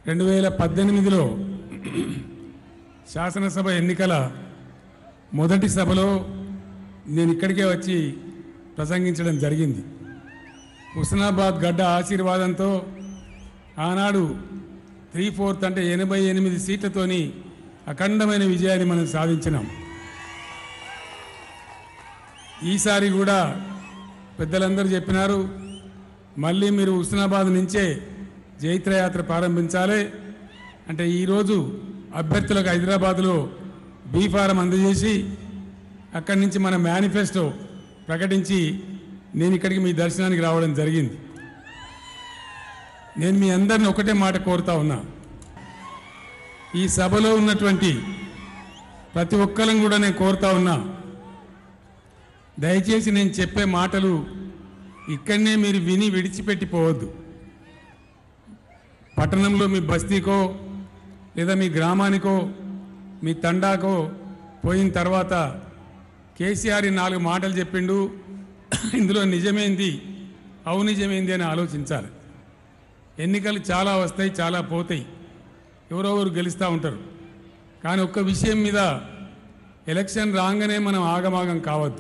రెండు వేల పద్దెనిమిదిలో శాసనసభ ఎన్నికల మొదటి సభలో నేను ఇక్కడికే వచ్చి ప్రసంగించడం జరిగింది హుస్నాబాద్ గడ్డ ఆశీర్వాదంతో ఆనాడు త్రీ ఫోర్త్ అంటే ఎనభై ఎనిమిది సీట్లతోని అఖండమైన విజయాన్ని మనం సాధించినాం ఈసారి కూడా పెద్దలందరూ చెప్పినారు మళ్ళీ మీరు హుస్నాబాద్ నుంచే జైత్రయాత్ర ప్రారంభించాలి అంటే ఈరోజు అభ్యర్థులకు హైదరాబాద్లో బీ ఫారం అందజేసి అక్కడి నుంచి మన మేనిఫెస్టో ప్రకటించి నేను ఇక్కడికి మీ దర్శనానికి రావడం జరిగింది నేను మీ అందరిని ఒకటే మాట కోరుతా ఉన్నా ఈ సభలో ఉన్నటువంటి ప్రతి ఒక్కరిని కూడా నేను కోరుతా ఉన్నా దయచేసి నేను చెప్పే మాటలు ఇక్కడనే మీరు విని విడిచిపెట్టిపోవద్దు పట్టణంలో మీ బస్తీకో లేదా మీ గ్రామానికో మీ తండాకో పోయిన తర్వాత కేసీఆర్ ఈ నాలుగు మాటలు చెప్పిండు ఇందులో నిజమేంది అవు నిజమేంది అని ఆలోచించాలి ఎన్నికలు చాలా వస్తాయి చాలా పోతాయి ఎవరో ఒకరు గెలుస్తూ ఉంటారు కానీ ఒక్క విషయం మీద ఎలక్షన్ రాగానే మనం ఆగమాగం కావద్దు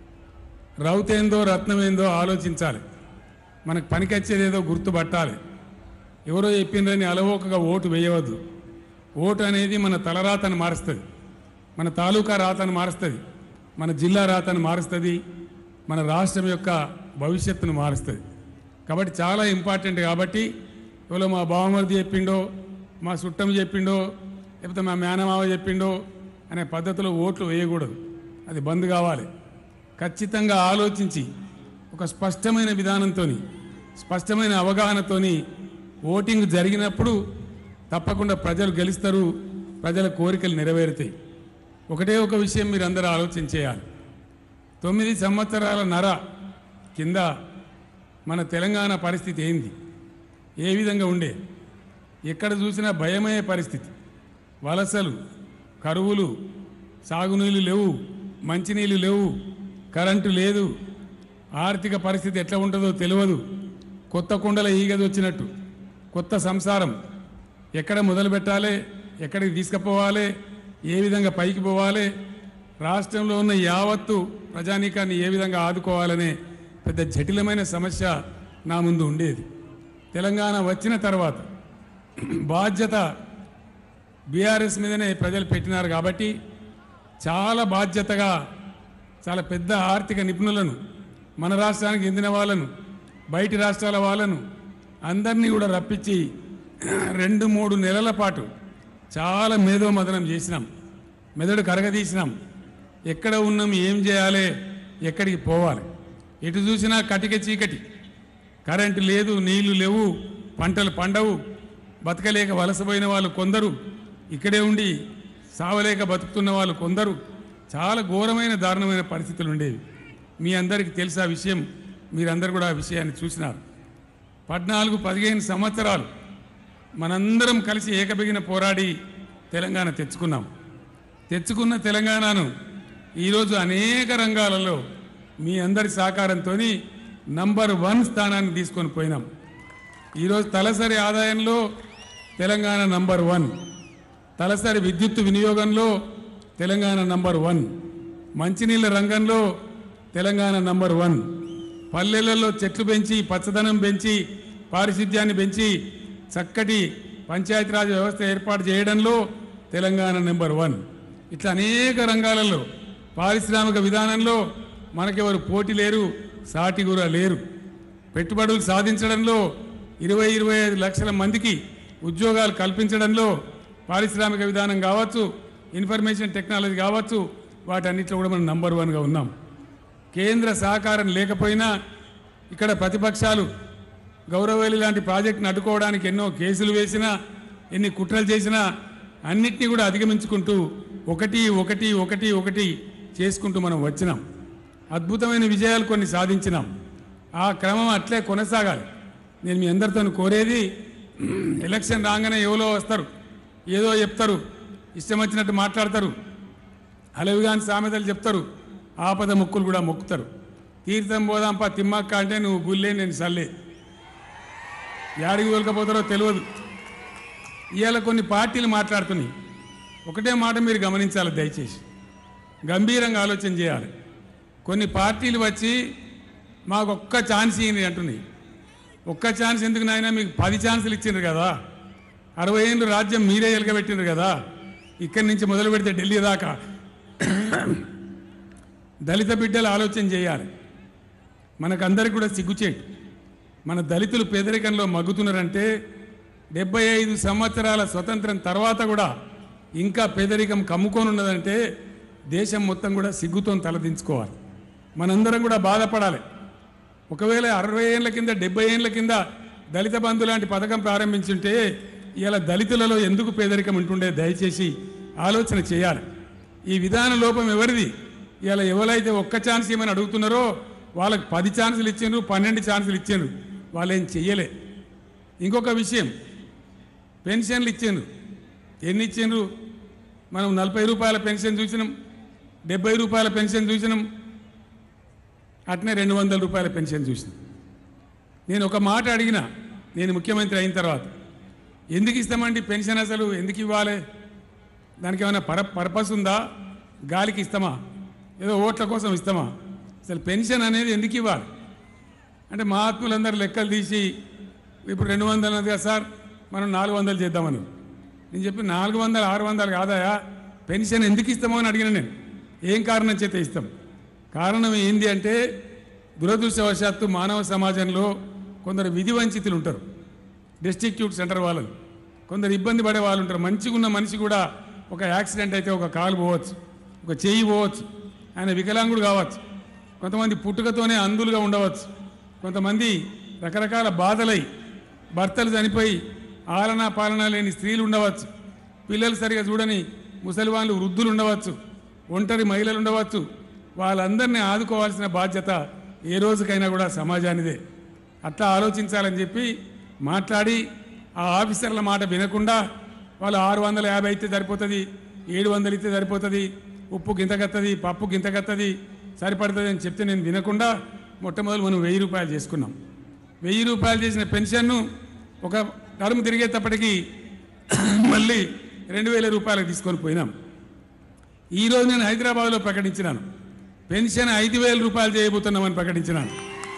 రౌతేందో రత్నమేందో ఆలోచించాలి మనకు పనికొచ్చేదేదో గుర్తుపట్టాలి ఎవరో చెప్పిండ్రని అలవోకగా ఓటు వేయవద్దు ఓటు అనేది మన తలరాతను మారుస్తుంది మన తాలూకా రాతను మారుస్తుంది మన జిల్లా రాతను మారుస్తుంది మన రాష్ట్రం యొక్క భవిష్యత్తును మారుస్తుంది కాబట్టి చాలా ఇంపార్టెంట్ కాబట్టి ఎవరో మా బావమరిది చెప్పిండో మా చుట్టం చెప్పిండో లేకపోతే మా మేనమావ చెప్పిండో అనే పద్ధతిలో ఓట్లు వేయకూడదు అది బంద్ కావాలి ఖచ్చితంగా ఆలోచించి ఒక స్పష్టమైన విధానంతో స్పష్టమైన అవగాహనతోని ఓటింగ్ జరిగినప్పుడు తప్పకుండా ప్రజలు గెలుస్తారు ప్రజల కోరికలు నెరవేరుతాయి ఒకటే ఒక విషయం మీరు అందరూ ఆలోచన చేయాలి తొమ్మిది సంవత్సరాల నర కింద మన తెలంగాణ పరిస్థితి ఏంది ఏ విధంగా ఉండే ఎక్కడ చూసినా భయమయ్యే పరిస్థితి వలసలు కరువులు సాగునీళ్ళు లేవు మంచినీళ్ళు లేవు కరెంటు లేదు ఆర్థిక పరిస్థితి ఎట్లా ఉంటుందో తెలియదు కొత్త కుండల ఈగది వచ్చినట్టు కొత్త సంసారం ఎక్కడ మొదలు పెట్టాలి ఎక్కడికి తీసుకుపోవాలి ఏ విధంగా పైకి పోవాలి రాష్ట్రంలో ఉన్న యావత్తు ప్రజానీకాన్ని ఏ విధంగా ఆదుకోవాలనే పెద్ద జటిలమైన సమస్య నా ముందు ఉండేది తెలంగాణ వచ్చిన తర్వాత బాధ్యత బీఆర్ఎస్ మీదనే ప్రజలు పెట్టినారు కాబట్టి చాలా బాధ్యతగా చాలా పెద్ద ఆర్థిక నిపుణులను మన రాష్ట్రానికి చెందిన వాళ్ళను బయటి రాష్ట్రాల వాళ్ళను అందరినీ కూడా రప్పించి రెండు మూడు నెలల పాటు చాలా మేధోమదనం చేసినాం మెదడు కరగదీసినాం ఎక్కడ ఉన్నాం ఏం చేయాలి ఎక్కడికి పోవాలి ఎటు చూసినా కటిక చీకటి కరెంటు లేదు నీళ్లు లేవు పంటలు పండవు బతకలేక వలసపోయిన వాళ్ళు కొందరు ఇక్కడే ఉండి సావలేక బతుకుతున్న వాళ్ళు కొందరు చాలా ఘోరమైన దారుణమైన పరిస్థితులు ఉండేవి మీ అందరికీ తెలుసు ఆ విషయం మీరందరూ కూడా ఆ విషయాన్ని చూసినారు పద్నాలుగు పదిహేను సంవత్సరాలు మనందరం కలిసి ఏకబిగిన పోరాడి తెలంగాణ తెచ్చుకున్నాం తెచ్చుకున్న తెలంగాణను ఈరోజు అనేక రంగాలలో మీ అందరి సహకారంతో నంబర్ వన్ స్థానాన్ని తీసుకొని పోయినాం ఈరోజు తలసరి ఆదాయంలో తెలంగాణ నంబర్ వన్ తలసరి విద్యుత్ వినియోగంలో తెలంగాణ నంబర్ వన్ మంచినీళ్ళ రంగంలో తెలంగాణ నంబర్ వన్ పల్లెలలో చెట్లు పెంచి పచ్చదనం పెంచి పారిశుద్ధ్యాన్ని పెంచి చక్కటి పంచాయతీరాజ్ వ్యవస్థ ఏర్పాటు చేయడంలో తెలంగాణ నెంబర్ వన్ ఇట్లా అనేక రంగాలలో పారిశ్రామిక విధానంలో మనకెవరు పోటీ లేరు సాటి కూడా లేరు పెట్టుబడులు సాధించడంలో ఇరవై ఇరవై ఐదు లక్షల మందికి ఉద్యోగాలు కల్పించడంలో పారిశ్రామిక విధానం కావచ్చు ఇన్ఫర్మేషన్ టెక్నాలజీ కావచ్చు వాటన్నిటిలో కూడా మనం నంబర్ వన్గా ఉన్నాం కేంద్ర సహకారం లేకపోయినా ఇక్కడ ప్రతిపక్షాలు గౌరవేలి లాంటి ప్రాజెక్టును అడ్డుకోవడానికి ఎన్నో కేసులు వేసినా ఎన్ని కుట్రలు చేసినా అన్నిటినీ కూడా అధిగమించుకుంటూ ఒకటి ఒకటి ఒకటి ఒకటి చేసుకుంటూ మనం వచ్చినాం అద్భుతమైన విజయాలు కొన్ని సాధించినాం ఆ క్రమం అట్లే కొనసాగాలి నేను మీ అందరితో కోరేది ఎలక్షన్ రాగానే ఎవరో వస్తారు ఏదో చెప్తారు ఇష్టం వచ్చినట్టు మాట్లాడతారు అలవిగాని సామెతలు చెప్తారు ఆపద మొక్కులు కూడా మొక్కుతారు తీర్థం పోదాంపా తిమ్మక్క అంటే నువ్వు గుల్లే నేను సల్లే యాడికి తోలుకపోతారో తెలియదు ఇవాళ కొన్ని పార్టీలు మాట్లాడుతున్నాయి ఒకటే మాట మీరు గమనించాలి దయచేసి గంభీరంగా ఆలోచన చేయాలి కొన్ని పార్టీలు వచ్చి మాకు ఒక్క ఛాన్స్ ఇవ్వండి అంటున్నాయి ఒక్క ఛాన్స్ ఎందుకు నాయనా మీకు పది ఛాన్సులు ఇచ్చిండ్రు కదా అరవై ఏళ్ళు రాజ్యం మీరే ఎలగబెట్టిండ్రు కదా ఇక్కడి నుంచి మొదలు పెడితే ఢిల్లీ దాకా దళిత బిడ్డలు ఆలోచన చేయాలి మనకందరికి కూడా సిగ్గుచేటు మన దళితులు పేదరికంలో మగ్గుతున్నారంటే డెబ్బై ఐదు సంవత్సరాల స్వతంత్రం తర్వాత కూడా ఇంకా పేదరికం కమ్ముకొని ఉన్నదంటే దేశం మొత్తం కూడా సిగ్గుతో తలదించుకోవాలి మనందరం కూడా బాధపడాలి ఒకవేళ అరవై ఏళ్ళ కింద డెబ్బై ఏళ్ళ కింద దళిత బంధు లాంటి పథకం ప్రారంభించుంటే ఇలా దళితులలో ఎందుకు పేదరికం ఉంటుండే దయచేసి ఆలోచన చేయాలి ఈ విధాన లోపం ఎవరిది ఇలా ఎవరైతే ఒక్క ఛాన్స్ ఏమని అడుగుతున్నారో వాళ్ళకి పది ఛాన్సులు ఇచ్చిండ్రు పన్నెండు ఛాన్సులు ఇచ్చిండ్రు వాళ్ళు ఏం చెయ్యలే ఇంకొక విషయం పెన్షన్లు ఇచ్చిండ్రు ఎన్ని ఇచ్చిండ్రు మనం నలభై రూపాయల పెన్షన్ చూసినాం డెబ్బై రూపాయల పెన్షన్ చూసినాం అట్నే రెండు వందల రూపాయల పెన్షన్ చూసిన నేను ఒక మాట అడిగిన నేను ముఖ్యమంత్రి అయిన తర్వాత ఎందుకు ఇస్తామండి పెన్షన్ అసలు ఎందుకు ఇవ్వాలి దానికి ఏమైనా పర పర్పస్ ఉందా గాలికి ఇస్తామా ఏదో ఓట్ల కోసం ఇస్తామా అసలు పెన్షన్ అనేది ఎందుకు ఇవ్వాలి అంటే మహాత్ములందరూ లెక్కలు తీసి ఇప్పుడు రెండు వందలు ఉన్నది కదా సార్ మనం నాలుగు వందలు చేద్దామని నేను చెప్పి నాలుగు వందలు ఆరు వందలు కాదాయా పెన్షన్ ఎందుకు ఇస్తామో అని అడిగిన నేను ఏం కారణం చేత ఇస్తాం కారణం ఏంది అంటే దురదృష్టవశాత్తు మానవ సమాజంలో కొందరు విధి వంచితులు ఉంటారు డిస్ట్రిక్ట్యూట్ సెంటర్ వాళ్ళు కొందరు ఇబ్బంది పడే వాళ్ళు ఉంటారు మంచిగా ఉన్న మనిషి కూడా ఒక యాక్సిడెంట్ అయితే ఒక కాలు పోవచ్చు ఒక చెయ్యి పోవచ్చు ఆయన వికలాంగుడు కావచ్చు కొంతమంది పుట్టుకతోనే అందులుగా ఉండవచ్చు కొంతమంది రకరకాల బాధలై భర్తలు చనిపోయి ఆలన పాలన లేని స్త్రీలు ఉండవచ్చు పిల్లలు సరిగా చూడని ముసలి వాళ్ళు వృద్ధులు ఉండవచ్చు ఒంటరి మహిళలు ఉండవచ్చు వాళ్ళందరినీ ఆదుకోవాల్సిన బాధ్యత ఏ రోజుకైనా కూడా సమాజానిదే అట్లా ఆలోచించాలని చెప్పి మాట్లాడి ఆ ఆఫీసర్ల మాట వినకుండా వాళ్ళు ఆరు వందల యాభై అయితే సరిపోతుంది ఏడు వందలు ఇస్తే సరిపోతుంది ఉప్పు గింతకత్తది పప్పు గింతకత్తది సరిపడుతుంది అని చెప్తే నేను వినకుండా మొట్టమొదటి మనం వెయ్యి రూపాయలు చేసుకున్నాం వెయ్యి రూపాయలు చేసిన పెన్షన్ను ఒక టర్మ్ తిరిగేటప్పటికి మళ్ళీ రెండు వేల రూపాయలకు తీసుకొని పోయినాం ఈరోజు నేను హైదరాబాద్లో ప్రకటించినాను పెన్షన్ ఐదు వేల రూపాయలు చేయబోతున్నామని ప్రకటించినాను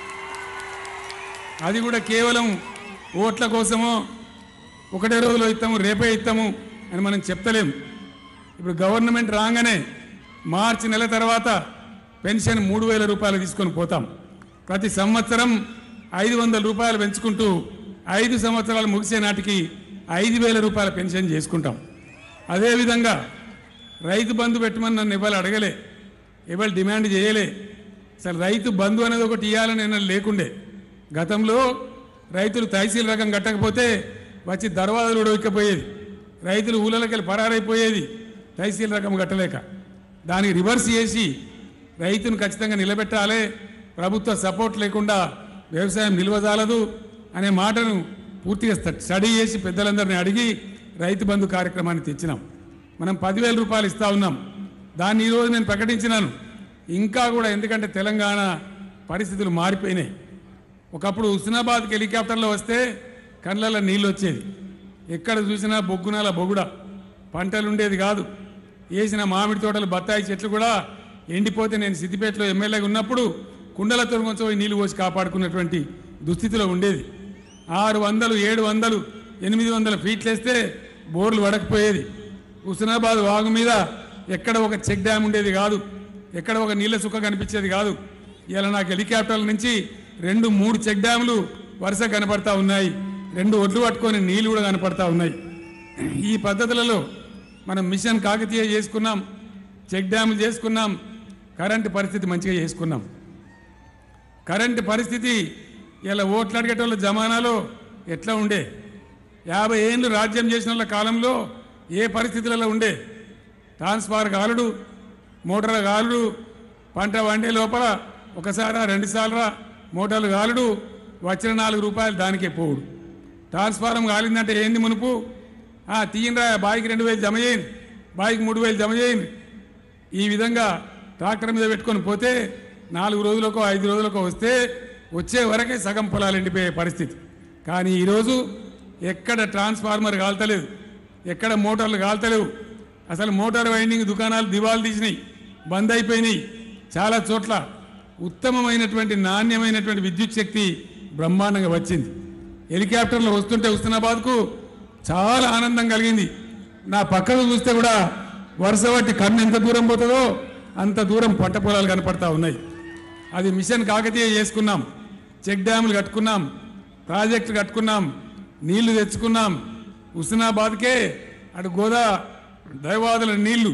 అది కూడా కేవలం ఓట్ల కోసమో ఒకటే రోజులో ఇస్తాము రేపే ఇస్తాము అని మనం చెప్తలేము ఇప్పుడు గవర్నమెంట్ రాగానే మార్చి నెల తర్వాత పెన్షన్ మూడు వేల రూపాయలు తీసుకొని పోతాం ప్రతి సంవత్సరం ఐదు వందల రూపాయలు పెంచుకుంటూ ఐదు సంవత్సరాలు ముగిసే నాటికి ఐదు వేల రూపాయల పెన్షన్ చేసుకుంటాం అదేవిధంగా రైతు బంధు పెట్టమని నన్ను ఇవాళ అడగలే ఇవాళ డిమాండ్ చేయలే అసలు రైతు బంధు అనేది ఒకటి ఇవ్వాలని నేను లేకుండే గతంలో రైతులు తహసీల్ రకం కట్టకపోతే వచ్చి దర్వాజలు ఉడవకపోయేది రైతులు ఊళ్ళకెళ్ళి పరారైపోయేది తహసీల్ రకం కట్టలేక దానికి రివర్స్ చేసి రైతును ఖచ్చితంగా నిలబెట్టాలి ప్రభుత్వ సపోర్ట్ లేకుండా వ్యవసాయం నిల్వజాలదు అనే మాటను పూర్తిగా స్ట- స్టడీ చేసి పెద్దలందరినీ అడిగి రైతు బంధు కార్యక్రమాన్ని తెచ్చినాం మనం పదివేల రూపాయలు ఇస్తా ఉన్నాం దాన్ని ఈరోజు నేను ప్రకటించినాను ఇంకా కూడా ఎందుకంటే తెలంగాణ పరిస్థితులు మారిపోయినాయి ఒకప్పుడు హుస్నాబాద్కి హెలికాప్టర్లో వస్తే కళ్ళల్లో నీళ్ళు వచ్చేది ఎక్కడ చూసినా బొగ్గునాల బొగుడ పంటలు ఉండేది కాదు వేసిన మామిడి తోటలు బత్తాయి చెట్లు కూడా ఎండిపోతే నేను సిద్దిపేటలో ఎమ్మెల్యేగా ఉన్నప్పుడు కుండల తొలగించి పోయి నీళ్లు పోసి కాపాడుకున్నటువంటి దుస్థితిలో ఉండేది ఆరు వందలు ఏడు వందలు ఎనిమిది వందల ఫీట్లు వేస్తే బోర్లు వడకపోయేది హుస్నాబాద్ వాగు మీద ఎక్కడ ఒక చెక్ డ్యామ్ ఉండేది కాదు ఎక్కడ ఒక నీళ్ళ సుక్క కనిపించేది కాదు ఇలా నాకు హెలికాప్టర్ల నుంచి రెండు మూడు చెక్ డ్యాములు వరుస కనపడతా ఉన్నాయి రెండు ఒడ్లు పట్టుకొని నీళ్లు కూడా కనపడతా ఉన్నాయి ఈ పద్ధతులలో మనం మిషన్ కాకతీయ చేసుకున్నాం చెక్ డ్యాములు చేసుకున్నాం కరెంటు పరిస్థితి మంచిగా చేసుకున్నాం కరెంటు పరిస్థితి ఇలా ఓట్లు అడిగేటోళ్ళ జమానాలో ఎట్లా ఉండే యాభై ఏళ్ళు రాజ్యం చేసిన వాళ్ళ కాలంలో ఏ పరిస్థితులలో ఉండే ట్రాన్స్ఫార్ గాలుడు మోటార్ గాలుడు పంట వండే లోపల ఒకసారా రెండుసార్లు మోటార్లు గాలుడు వచ్చిన నాలుగు రూపాయలు దానికే పోవుడు ట్రాన్స్ఫారం కాలిందంటే ఏంది మునుపు ఆ, తీయండిరా బాయికి రెండు వేలు జమ చేయండి బాయికి మూడు వేలు జమ చేయండి ఈ విధంగా ట్రాక్టర్ మీద పెట్టుకొని పోతే నాలుగు రోజులకో ఐదు రోజులకో వస్తే వచ్చే వరకే సగం పొలాలు ఎండిపోయే పరిస్థితి కానీ ఈరోజు ఎక్కడ ట్రాన్స్ఫార్మర్ కాల్తలేదు ఎక్కడ మోటార్లు కాల్తలేవు అసలు మోటార్ వైండింగ్ దుకాణాలు దివాలు తీసినాయి బంద్ అయిపోయినాయి చాలా చోట్ల ఉత్తమమైనటువంటి నాణ్యమైనటువంటి విద్యుత్ శక్తి బ్రహ్మాండంగా వచ్చింది హెలికాప్టర్లు వస్తుంటే హుస్నాబాద్కు చాలా ఆనందం కలిగింది నా పక్కకు చూస్తే కూడా వరుస బట్టి కన్ను ఎంత దూరం పోతుందో అంత దూరం పంట పొలాలు కనపడతా ఉన్నాయి అది మిషన్ కాకతీయ చేసుకున్నాం చెక్ డ్యాములు కట్టుకున్నాం ప్రాజెక్టులు కట్టుకున్నాం నీళ్లు తెచ్చుకున్నాం హుస్నాబాద్కే అటు గోదా దైవాదుల నీళ్లు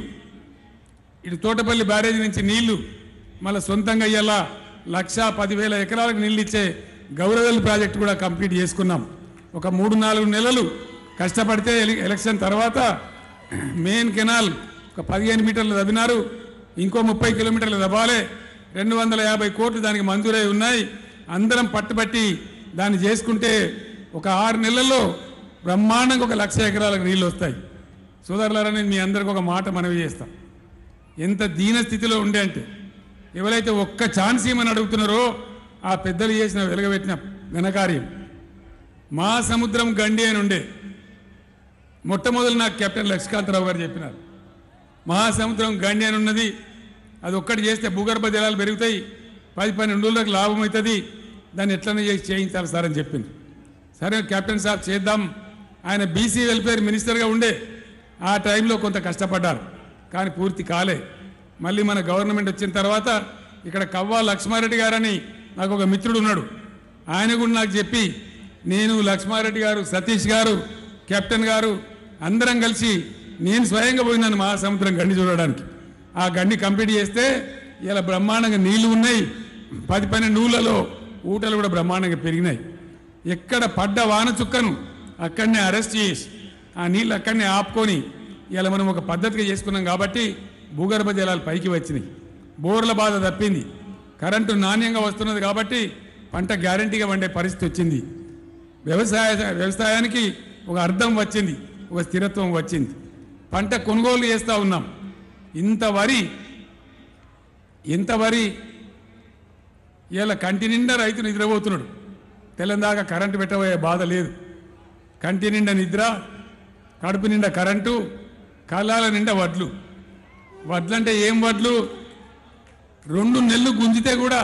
ఇటు తోటపల్లి బ్యారేజ్ నుంచి నీళ్లు మళ్ళీ సొంతంగా అయ్యేలా లక్ష పదివేల ఎకరాలకు నీళ్ళు ఇచ్చే గౌరవల్లి ప్రాజెక్టు కూడా కంప్లీట్ చేసుకున్నాం ఒక మూడు నాలుగు నెలలు కష్టపడితే ఎలి- ఎలక్షన్ తర్వాత మెయిన్ కెనాల్ ఒక పదిహేను మీటర్లు తవ్వినారు ఇంకో ముప్పై కిలోమీటర్లు తవ్వాలి రెండు వందల యాభై కోట్లు దానికి మంజూరై ఉన్నాయి అందరం పట్టుబట్టి దాన్ని చేసుకుంటే ఒక ఆరు నెలల్లో బ్రహ్మాండంగా ఒక లక్ష ఎకరాలకు నీళ్ళు వస్తాయి సోదరులారని మీ అందరికి ఒక మాట మనవి చేస్తాం ఎంత దీన స్థితిలో ఉండే అంటే ఎవరైతే ఒక్క ఛాన్స్ ఇవ్వమని అడుగుతున్నారో ఆ పెద్దలు చేసిన వెలగబెట్టిన ఘనకార్యం మా సముద్రం గండి అని ఉండే మొట్టమొదలు నాకు కెప్టెన్ లక్ష్మీకాంతరావు గారు చెప్పినారు మహాసముద్రం గండి అని ఉన్నది అది ఒక్కటి చేస్తే భూగర్భ జలాలు పెరుగుతాయి పది పన్నెండు రోజులకు లాభం అవుతుంది దాన్ని ఎట్లనే చేసి చేయించాలి సార్ అని చెప్పింది సరే కెప్టెన్ సాబ్ చేద్దాం ఆయన బీసీ వెల్ఫేర్ మినిస్టర్గా ఉండే ఆ టైంలో కొంత కష్టపడ్డారు కానీ పూర్తి కాలే మళ్ళీ మన గవర్నమెంట్ వచ్చిన తర్వాత ఇక్కడ కవ్వా లక్ష్మారెడ్డి గారని నాకు ఒక మిత్రుడు ఉన్నాడు ఆయన కూడా నాకు చెప్పి నేను లక్ష్మారెడ్డి గారు సతీష్ గారు కెప్టెన్ గారు అందరం కలిసి నేను స్వయంగా పోయినాను మహాసముద్రం గండి చూడడానికి ఆ గండి కంప్లీట్ చేస్తే ఇలా బ్రహ్మాండంగా నీళ్లు ఉన్నాయి పది పన్నెండు ఊళ్ళలో ఊటలు కూడా బ్రహ్మాండంగా పెరిగినాయి ఎక్కడ పడ్డ వాన చుక్కను అక్కడనే అరెస్ట్ చేసి ఆ నీళ్ళు అక్కడనే ఆపుకొని ఇలా మనం ఒక పద్ధతిగా చేసుకున్నాం కాబట్టి భూగర్భ జలాలు పైకి వచ్చినాయి బోర్ల బాధ తప్పింది కరెంటు నాణ్యంగా వస్తున్నది కాబట్టి పంట గ్యారంటీగా వండే పరిస్థితి వచ్చింది వ్యవసాయ వ్యవసాయానికి ఒక అర్థం వచ్చింది ఒక స్థిరత్వం వచ్చింది పంట కొనుగోలు చేస్తూ ఉన్నాం ఇంత వరి ఇంత వరి ఇలా కంటి నిండా రైతు నిద్రపోతున్నాడు తెల్లందాకా కరెంటు పెట్టబోయే బాధ లేదు కంటి నిండా నిద్ర కడుపు నిండా కరెంటు కళ్ళాల నిండా వడ్లు వడ్లంటే ఏం వడ్లు రెండు నెలలు గుంజితే కూడా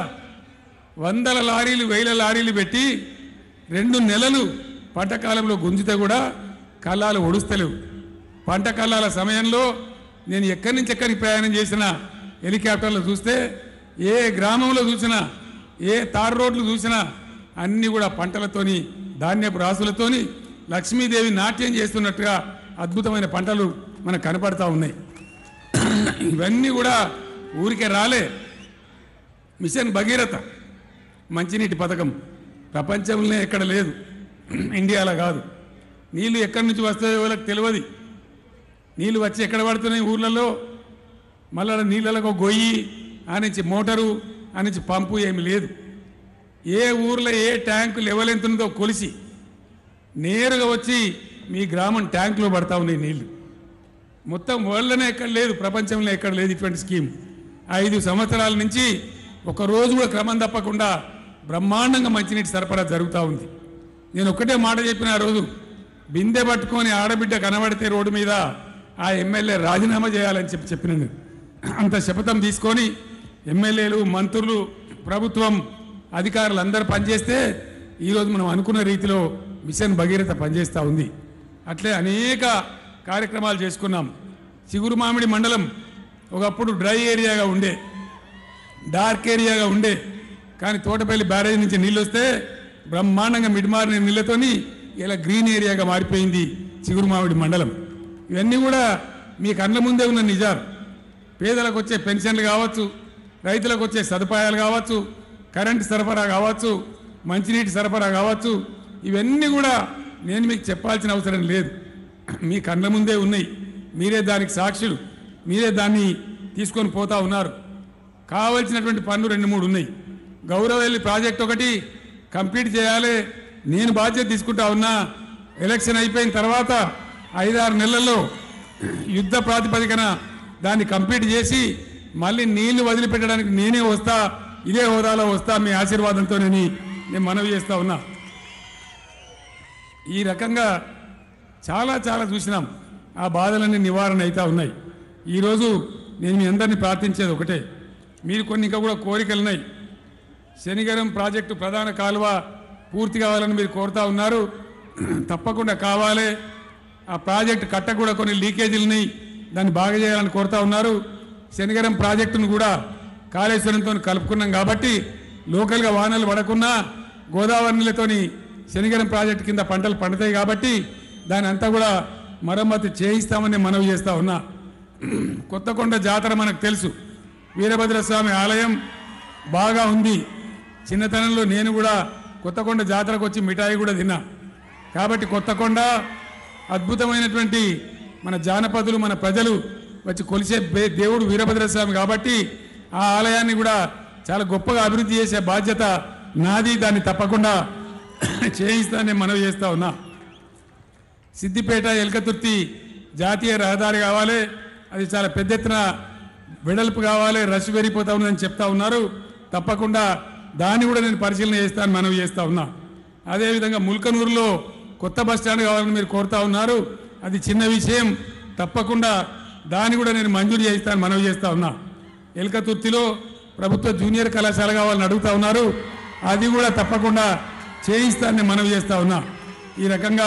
వందల లారీలు వేల లారీలు పెట్టి రెండు నెలలు పంట కాలంలో గుంజితే కూడా కళ్ళాలు ఒడుస్తలేవు పంట కళ్ళాల సమయంలో నేను ఎక్కడి నుంచి ఎక్కడికి ప్రయాణం చేసినా హెలికాప్టర్లో చూస్తే ఏ గ్రామంలో చూసినా ఏ తారు రోడ్లు చూసినా అన్నీ కూడా పంటలతోని ధాన్యపు రాసులతోని లక్ష్మీదేవి నాట్యం చేస్తున్నట్టుగా అద్భుతమైన పంటలు మనకు కనపడతా ఉన్నాయి ఇవన్నీ కూడా ఊరికే రాలే మిషన్ భగీరథ మంచినీటి పథకం ప్రపంచంలోనే ఎక్కడ లేదు ఇండియాలో కాదు నీళ్లు ఎక్కడి నుంచి వస్తాయో వాళ్ళకి తెలియదు నీళ్లు వచ్చి ఎక్కడ పడుతున్నాయి ఊర్లలో మళ్ళా నీళ్ళకు ఒక గొయ్యి ఆ నుంచి మోటారు ఆ నుంచి పంపు ఏమి లేదు ఏ ఊర్లో ఏ ట్యాంకు లెవెల్ ఎంత ఉందో కొలిసి నేరుగా వచ్చి మీ గ్రామం ట్యాంకులో పడతా ఉన్నాయి నీళ్లు మొత్తం వరల్డ్లోనే ఎక్కడ లేదు ప్రపంచంలో ఎక్కడ లేదు ఇటువంటి స్కీమ్ ఐదు సంవత్సరాల నుంచి ఒక రోజు కూడా క్రమం తప్పకుండా బ్రహ్మాండంగా మంచినీటి సరఫరా జరుగుతూ ఉంది నేను ఒక్కటే మాట చెప్పిన ఆ రోజు బిందె పట్టుకొని ఆడబిడ్డ కనబడితే రోడ్డు మీద ఆ ఎమ్మెల్యే రాజీనామా చేయాలని చెప్పి చెప్పిన నేను. అంత శపథం తీసుకొని ఎమ్మెల్యేలు మంత్రులు ప్రభుత్వం అధికారులు అందరూ పనిచేస్తే ఈరోజు మనం అనుకున్న రీతిలో మిషన్ భగీరథ పనిచేస్తూ ఉంది అట్లే అనేక కార్యక్రమాలు చేసుకున్నాం చిగురు మామిడి మండలం ఒకప్పుడు డ్రై ఏరియాగా ఉండే డార్క్ ఏరియాగా ఉండే కానీ తోటపల్లి బ్యారేజ్ నుంచి నీళ్ళు వస్తే బ్రహ్మాండంగా మిడిమారిన నీళ్ళతోని ఇలా గ్రీన్ ఏరియాగా మారిపోయింది చిగురు మామిడి మండలం ఇవన్నీ కూడా మీ కళ్ళ ముందే ఉన్న నిజాలు పేదలకు వచ్చే పెన్షన్లు కావచ్చు రైతులకు వచ్చే సదుపాయాలు కావచ్చు కరెంటు సరఫరా కావచ్చు మంచినీటి సరఫరా కావచ్చు ఇవన్నీ కూడా నేను మీకు చెప్పాల్సిన అవసరం లేదు మీ కళ్ళ ముందే ఉన్నాయి మీరే దానికి సాక్షులు మీరే దాన్ని తీసుకొని పోతా ఉన్నారు కావలసినటువంటి పనులు రెండు మూడు ఉన్నాయి గౌరవల్లి ప్రాజెక్ట్ ఒకటి కంప్లీట్ చేయాలి నేను బాధ్యత తీసుకుంటా ఉన్నా ఎలక్షన్ అయిపోయిన తర్వాత ఐదారు నెలల్లో యుద్ధ ప్రాతిపదికన దాన్ని కంప్లీట్ చేసి మళ్ళీ నీళ్లు వదిలిపెట్టడానికి నేనే వస్తా ఇదే హోదాలో వస్తా మీ ఆశీర్వాదంతో నేను నేను మనవి చేస్తా ఉన్నా ఈ రకంగా చాలా చాలా చూసినాం ఆ బాధలన్నీ నివారణ అవుతా ఉన్నాయి ఈరోజు నేను మీ అందరినీ ప్రార్థించేది ఒకటే మీరు కొన్ని ఇంకా కూడా కోరికలు ఉన్నాయి శనిగరం ప్రాజెక్టు ప్రధాన కాలువ పూర్తి కావాలని మీరు కోరుతా ఉన్నారు తప్పకుండా కావాలి ఆ ప్రాజెక్టు కట్ట కూడా కొన్ని లీకేజీలని దాన్ని బాగా చేయాలని కోరుతా ఉన్నారు శనిగరం ప్రాజెక్టును కూడా కాళేశ్వరంతో కలుపుకున్నాం కాబట్టి లోకల్గా వానలు పడకున్నా గోదావరి నీళ్ళతోని శనిగరం ప్రాజెక్టు కింద పంటలు పండుతాయి కాబట్టి దాని అంతా కూడా మరమ్మతు చేయిస్తామని మనవి చేస్తా ఉన్నా కొత్తకొండ జాతర మనకు తెలుసు వీరభద్రస్వామి ఆలయం బాగా ఉంది చిన్నతనంలో నేను కూడా కొత్తకొండ జాతరకు వచ్చి మిఠాయి కూడా తిన్నా కాబట్టి కొత్తకొండ అద్భుతమైనటువంటి మన జానపదులు మన ప్రజలు వచ్చి కొలిసే బే- దేవుడు వీరభద్రస్వామి కాబట్టి ఆ ఆలయాన్ని కూడా చాలా గొప్పగా అభివృద్ధి చేసే బాధ్యత నాది దాన్ని తప్పకుండా చేయిస్తానని మనవి చేస్తా ఉన్నా సిద్దిపేట ఎల్కతుర్తి జాతీయ రహదారి కావాలి అది చాలా పెద్ద ఎత్తున వెడల్పు కావాలి రష్ పెరిగిపోతా ఉందని చెప్తా ఉన్నారు తప్పకుండా దాన్ని కూడా నేను పరిశీలన చేస్తాను మనవి చేస్తా ఉన్నా అదేవిధంగా ముల్కనూరులో కొత్త బస్ స్టాండ్ కావాలని మీరు కోరుతా ఉన్నారు అది చిన్న విషయం తప్పకుండా దాన్ని కూడా నేను మంజూరు చేయిస్తాను మనవి చేస్తా ఉన్నా ఎల్కతుర్తిలో ప్రభుత్వ జూనియర్ కళాశాల కావాలని అడుగుతా ఉన్నారు అది కూడా తప్పకుండా చేయిస్తానని మనవి చేస్తా ఉన్నా ఈ రకంగా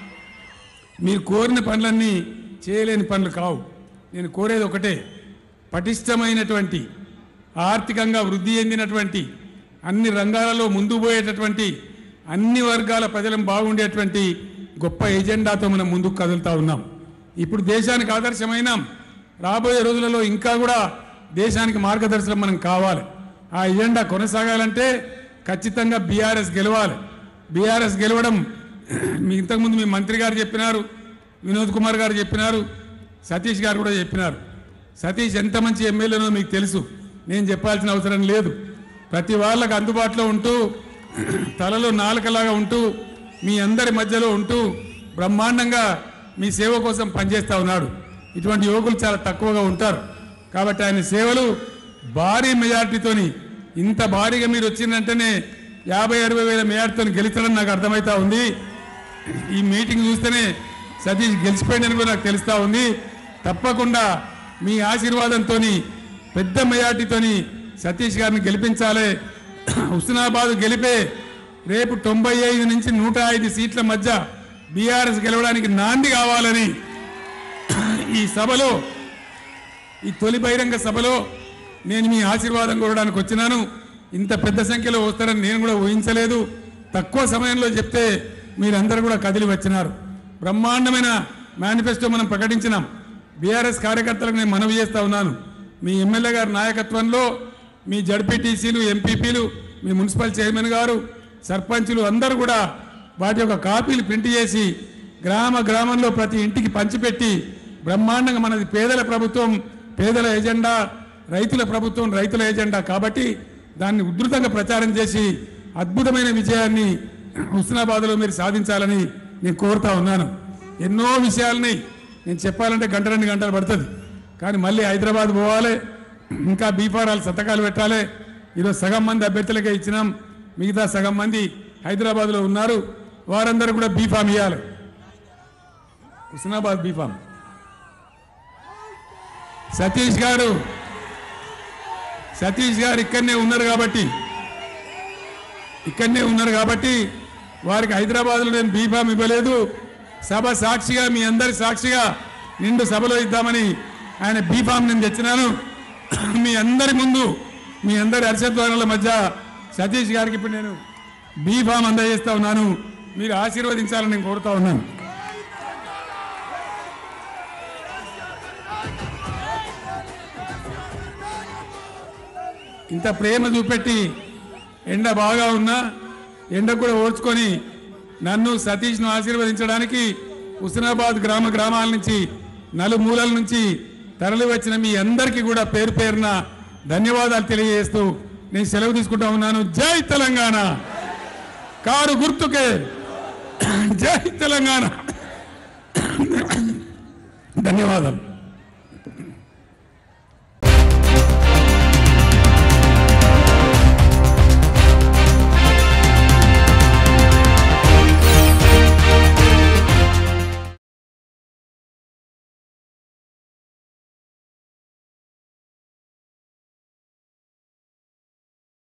మీరు కోరిన పనులన్నీ చేయలేని పనులు కావు నేను కోరేది ఒకటే పటిష్టమైనటువంటి ఆర్థికంగా వృద్ధి చెందినటువంటి అన్ని రంగాలలో ముందు పోయేటటువంటి అన్ని వర్గాల ప్రజలను బాగుండేటువంటి గొప్ప ఎజెండాతో మనం ముందుకు కదులుతా ఉన్నాం ఇప్పుడు దేశానికి ఆదర్శమైనాం రాబోయే రోజులలో ఇంకా కూడా దేశానికి మార్గదర్శనం మనం కావాలి ఆ ఎజెండా కొనసాగాలంటే ఖచ్చితంగా బీఆర్ఎస్ గెలవాలి బీఆర్ఎస్ గెలవడం మీ ఇంతకుముందు మీ మంత్రి గారు చెప్పినారు వినోద్ కుమార్ గారు చెప్పినారు సతీష్ గారు కూడా చెప్పినారు సతీష్ ఎంత మంచి ఎమ్మెల్యేనో మీకు తెలుసు నేను చెప్పాల్సిన అవసరం లేదు ప్రతి వాళ్ళకు అందుబాటులో ఉంటూ తలలో నాలుకలాగా ఉంటూ మీ అందరి మధ్యలో ఉంటూ బ్రహ్మాండంగా మీ సేవ కోసం పనిచేస్తూ ఉన్నాడు ఇటువంటి యువకులు చాలా తక్కువగా ఉంటారు కాబట్టి ఆయన సేవలు భారీ మెజార్టీతోని ఇంత భారీగా మీరు వచ్చిందంటేనే యాభై అరవై వేల మెజార్టీతో గెలుస్తాడని నాకు అర్థమవుతా ఉంది ఈ మీటింగ్ చూస్తేనే సతీష్ గెలిచిపోయిందని కూడా నాకు తెలుస్తా ఉంది తప్పకుండా మీ ఆశీర్వాదంతో పెద్ద మెజార్టీతోని సతీష్ గారిని గెలిపించాలి హుస్నాబాద్ గెలిపే రేపు తొంభై ఐదు నుంచి నూట ఐదు సీట్ల మధ్య బీఆర్ఎస్ గెలవడానికి నాంది కావాలని ఈ సభలో ఈ తొలి బహిరంగ సభలో నేను మీ ఆశీర్వాదం కోరడానికి వచ్చినాను ఇంత పెద్ద సంఖ్యలో వస్తారని నేను కూడా ఊహించలేదు తక్కువ సమయంలో చెప్తే మీరందరూ కూడా కదిలి వచ్చినారు బ్రహ్మాండమైన మేనిఫెస్టో మనం ప్రకటించినాం బీఆర్ఎస్ కార్యకర్తలకు నేను మనవి చేస్తా ఉన్నాను మీ ఎమ్మెల్యే గారి నాయకత్వంలో మీ జడ్పీటీసీలు ఎంపీపీలు మీ మున్సిపల్ చైర్మన్ గారు సర్పంచులు అందరూ కూడా వాటి యొక్క కాపీలు ప్రింట్ చేసి గ్రామ గ్రామంలో ప్రతి ఇంటికి పంచిపెట్టి బ్రహ్మాండంగా మనది పేదల ప్రభుత్వం పేదల ఎజెండా రైతుల ప్రభుత్వం రైతుల ఎజెండా కాబట్టి దాన్ని ఉధృతంగా ప్రచారం చేసి అద్భుతమైన విజయాన్ని హుస్నాబాద్లో మీరు సాధించాలని నేను కోరుతా ఉన్నాను ఎన్నో విషయాలని నేను చెప్పాలంటే గంట రెండు గంటలు పడుతుంది కానీ మళ్ళీ హైదరాబాద్ పోవాలి ఇంకా బీఫారాలు సంతకాలు పెట్టాలి ఈరోజు సగం మంది అభ్యర్థులకే ఇచ్చినాం మిగతా సగం మంది హైదరాబాద్లో ఉన్నారు వారందరూ కూడా బీఫామ్ ఇవ్వాలి హుస్నాబాద్ బీఫామ్ సతీష్ గారు సతీష్ గారు ఇక్కడనే ఉన్నారు కాబట్టి ఇక్కడనే ఉన్నారు కాబట్టి వారికి హైదరాబాద్లో నేను బీఫామ్ ఇవ్వలేదు సభ సాక్షిగా మీ అందరి సాక్షిగా నిండు సభలో ఇద్దామని ఆయన బీఫామ్ నేను తెచ్చినాను మీ అందరి ముందు మీ అందరి హర్షధ్వానాల మధ్య సతీష్ గారికి ఇప్పుడు నేను బీఫామ్ అందజేస్తా ఉన్నాను మీరు ఆశీర్వదించాలని నేను కోరుతా ఉన్నాను ఇంత ప్రేమ చూపెట్టి ఎండ బాగా ఉన్నా ఎండ కూడా ఓడ్చుకొని నన్ను సతీష్ను ఆశీర్వదించడానికి హుస్నాబాద్ గ్రామ గ్రామాల నుంచి నలుమూలల నుంచి తరలి వచ్చిన మీ అందరికీ కూడా పేరు పేరున ధన్యవాదాలు తెలియజేస్తూ నేను సెలవు తీసుకుంటా ఉన్నాను జై తెలంగాణ కారు గుర్తుకే జై తెలంగాణ ధన్యవాదాలు